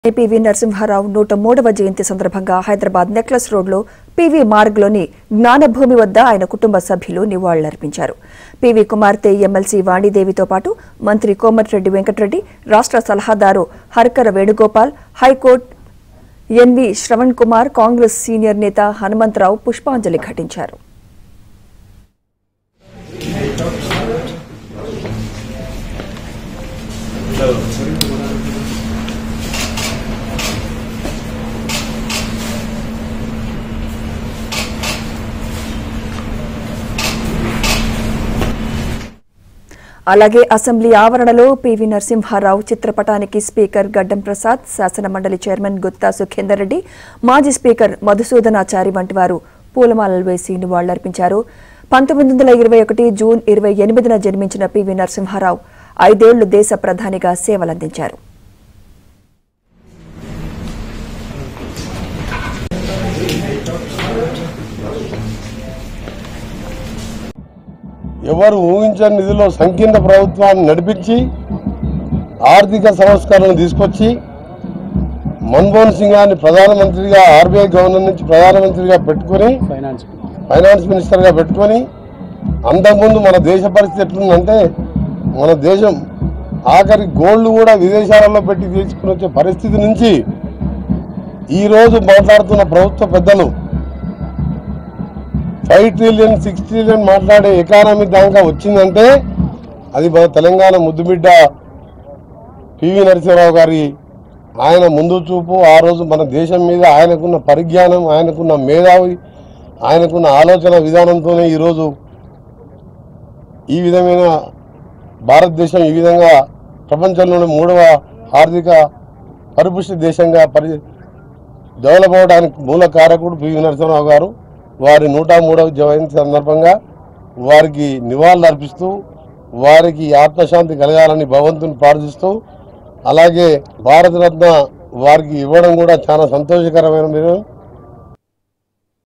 PV Narasimha Rao నూట మూడవ జయంతి సందర్భంగా హైదరాబాద్ నెక్లెస్ రోడ్లో పివి మార్గ్లోని జ్ఞానభూమి వద్ద ఆయన కుటుంబ సభ్యులు నివాళులర్పించారు పివి కుమార్తె ఎమ్మెల్సీ వాణిదేవితో పాటు మంత్రి కోమటిరెడ్డి వెంకటరెడ్డి రాష్ట్ర సలహాదారు Harkara Venugopal high court NV Shravan Kumar Congress senior నేత హనుమంతరావు పుష్పాంజలి ఘటించారు అలాగే అసెంబ్లీ ఆవరణలో పివి నరసింహారావు చిత్రపటానికి స్పీకర్ గడ్డం ప్రసాద్ శాసన మండలి చైర్మన్ గుత్తా సుఖేందర్ రెడ్డి మాజీ స్పీకర్ మధుసూదనాచారి వంటి వారు పూలమాలలు వేసి నివాళులర్పించారు పంతొమ్మిది వందల ఇరవై ఒకటి జూన్ ఇరవై ఎనిమిదిన జన్మించిన పివి నరసింహారావు ఐదేళ్లు దేశ ప్రధానిగా సేవలందించారు ఎవరు ఊహించని నిధిలో సంకీర్ణ ప్రభుత్వాన్ని నడిపించి ఆర్థిక సంస్కరణలు తీసుకొచ్చి మన్మోహన్ సింగ్ గారిని ప్రధానమంత్రిగా ఆర్బీఐ గవర్నర్ నుంచి ప్రధానమంత్రిగా పెట్టుకొని ఫైనాన్స్ ఫైనాన్స్ మినిస్టర్గా పెట్టుకొని అంతకుముందు మన దేశ పరిస్థితి ఎట్లుందంటే మన దేశం ఆఖరి గోల్డ్ కూడా విదేశాలలో పెట్టి తీసుకుని వచ్చే పరిస్థితి నుంచి ఈరోజు మాట్లాడుతున్న ప్రభుత్వ పెద్దలు ఫైవ్ ట్రిలియన్ సిక్స్ ట్రిలియన్ మాట్లాడే ఎకానమీ దాకా వచ్చిందంటే అది మన తెలంగాణ ముద్దుబిడ్డ పివి నరసింహరావు గారి ఆయన ముందు చూపు ఆ రోజు మన దేశం మీద ఆయనకున్న పరిజ్ఞానం ఆయనకున్న మేధావి ఆయనకున్న ఆలోచన విధానంతోనే ఈరోజు ఈ విధమైన భారతదేశం ఈ విధంగా ప్రపంచంలోని మూడవ ఆర్థిక పరిపుష్టి దేశంగా పరి డెవలప్ అవడానికి మూల కారకుడు పివి నరసింహరావు గారు వారి నూట మూడవ జయంతి సందర్భంగా వారికి నివాళులు అర్పిస్తూ వారికి ఆత్మశాంతి కలగాలని భగవంతుని ప్రార్థిస్తూ అలాగే భారతరత్న వారికి ఇవ్వడం కూడా చాలా సంతోషకరమైన విషయం